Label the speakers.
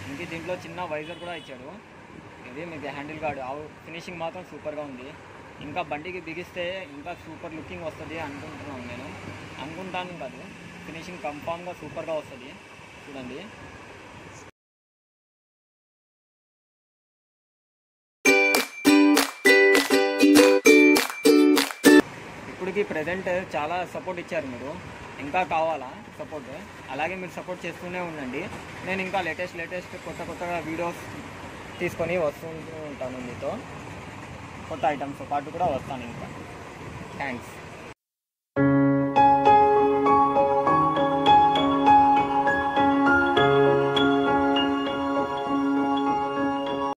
Speaker 1: ఇంక దీంట్లో చిన్న వైజర్ కూడా ఇచ్చాడు ఇది మీకు హ్యాండిల్ గార్డ్ ఫినిషింగ్ మాత్రం సూపర్గా ఉంది ఇంకా బండికి బిగిస్తే ఇంకా సూపర్ లుకింగ్ వస్తుంది అనుకుంటున్నాను నేను అనుకుంటాను కాదు ఫినిషింగ్ కన్ఫామ్గా సూపర్గా వస్తుంది చూడండి ఇప్పటికి ప్రజెంట్ చాలా సపోర్ట్ ఇచ్చారు మీరు ఇంకా కావాలా సపోర్ట్ అలాగే మీరు సపోర్ట్ చేస్తూనే ఉండండి నేను ఇంకా లేటెస్ట్ లేటెస్ట్ కొత్త కొత్తగా వీడియోస్ తీసుకొని వస్తూ ఉంటాను మీతో కొత్త ఐటమ్స్తో పాటు కూడా వస్తాను ఇంకా థ్యాంక్స్